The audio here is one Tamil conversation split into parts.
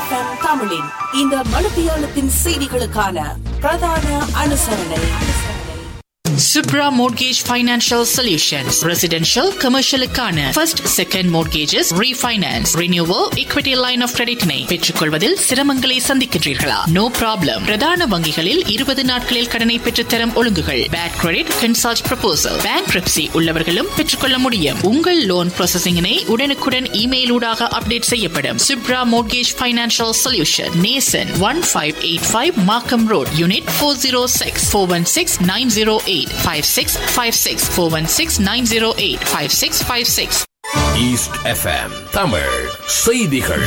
எஃப்எம் தமிழின் இந்த மணித்தியாலத்தின் செய்திகளுக்கான பிரதான அனுசரணை Subra Mortgage Financial Solutions. Residential, commercial-க்கான first, second mortgages, refinance, renewal, equity line of credit-னை பெற்றுக்கொள்வதில் சிரமங்களை சந்திக்கின்றீர்களா? No problem. பிரதான வங்கிகளில் 20 நாட்களில் கடனை பெற்றுத்தரும் ஒழுங்குகள். Bad credit, consult proposal. Bankruptcy உள்ளவர்களும் பெற்றுக்கொள்ள முடியும். உங்கள் லோன் ப்ராசஸிங்கினை உடனுக்குடன் இமெயில் ஊடாக அப்டேட் செய்யப்படும். Subra Mortgage Financial Solution. Nason 1585 Markham Road, Unit 406 416 908 5656 416 908 5656 east FM Tamil செய்திகள்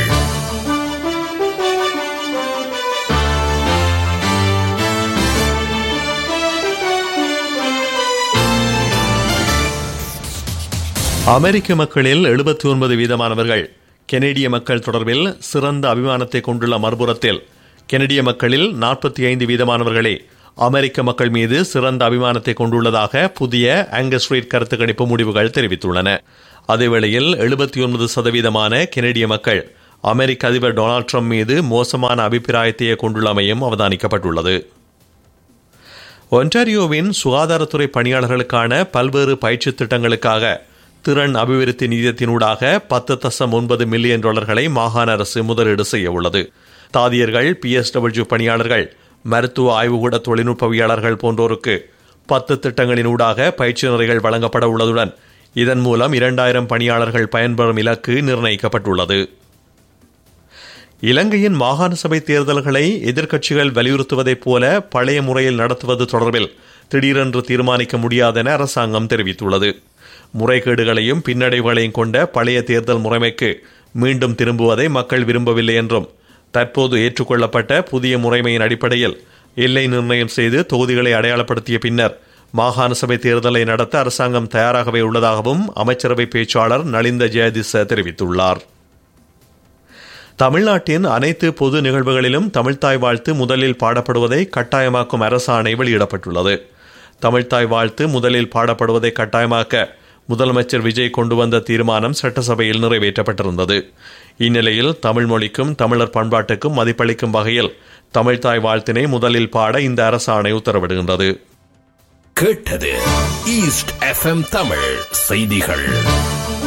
அமெரிக்க மக்களில் எழுபத்தி ஒன்பது வீதமானவர்கள் கெனடிய மக்கள் தொடர்பில் சிறந்த அபிமானத்தை கொண்டுள்ள மறுபுறத்தில் கெனடிய மக்களில் நாற்பத்தி ஐந்து வீதமானவர்களே அமெரிக்க மக்கள் மீது சிறந்த அபிமானத்தை கொண்டுள்ளதாக புதிய ஆங்கஸ் ரீட் கருத்து கணிப்பு முடிவுகள் தெரிவித்துள்ளன அதேவேளையில் எழுபத்தி ஒன்பது சதவீதமான கெனடிய மக்கள் அமெரிக்க அதிபர் டொனால்ட் ட்ரம்ப் மீது மோசமான அபிப்பிராயத்தையே கொண்டுள்ளமையும் அவதானிக்கப்பட்டுள்ளது ஒன்டாரியோவின் சுகாதாரத்துறை பணியாளர்களுக்கான பல்வேறு பயிற்சி திட்டங்களுக்காக திறன் அபிவிருத்தி நிதியத்தினூடாக பத்து தசம் ஒன்பது மில்லியன் டாலர்களை மாகாண அரசு முதலீடு செய்ய உள்ளது தாதியர்கள் பிஎஸ்டபிள்யூ பணியாளர்கள் மருத்துவ ஆய்வுகூட தொழில்நுட்பவியாளர்கள் போன்றோருக்கு பத்து திட்டங்களின் ஊடாக பயிற்சி நிறைகள் வழங்கப்பட உள்ளதுடன் இதன் மூலம் இரண்டாயிரம் பணியாளர்கள் பயன்பெறும் இலக்கு நிர்ணயிக்கப்பட்டுள்ளது இலங்கையின் மாகாண சபை தேர்தல்களை எதிர்க்கட்சிகள் வலியுறுத்துவதைப் போல பழைய முறையில் நடத்துவது தொடர்பில் திடீரென்று தீர்மானிக்க முடியாதென அரசாங்கம் தெரிவித்துள்ளது முறைகேடுகளையும் பின்னடைவுகளையும் கொண்ட பழைய தேர்தல் முறைமைக்கு மீண்டும் திரும்புவதை மக்கள் விரும்பவில்லை என்றும் தற்போது ஏற்றுக்கொள்ளப்பட்ட புதிய முறைமையின் அடிப்படையில் எல்லை நிர்ணயம் செய்து தொகுதிகளை அடையாளப்படுத்திய பின்னர் மாகாண சபை தேர்தலை நடத்த அரசாங்கம் தயாராகவே உள்ளதாகவும் அமைச்சரவை பேச்சாளர் நலிந்த ஜெயதிச தெரிவித்துள்ளார் தமிழ்நாட்டின் அனைத்து பொது நிகழ்வுகளிலும் தமிழ்தாய் வாழ்த்து முதலில் பாடப்படுவதை கட்டாயமாக்கும் அரசாணை வெளியிடப்பட்டுள்ளது தமிழ்தாய் வாழ்த்து முதலில் பாடப்படுவதை கட்டாயமாக்க முதலமைச்சர் விஜய் கொண்டு வந்த தீர்மானம் சட்டசபையில் நிறைவேற்றப்பட்டிருந்தது இந்நிலையில் தமிழ் மொழிக்கும் தமிழர் பண்பாட்டுக்கும் மதிப்பளிக்கும் வகையில் தமிழ்தாய் வாழ்த்தினை முதலில் பாட இந்த அரசாணை உத்தரவிடுகின்றது கேட்டது ஈஸ்ட் எஃப்எம் தமிழ் செய்திகள்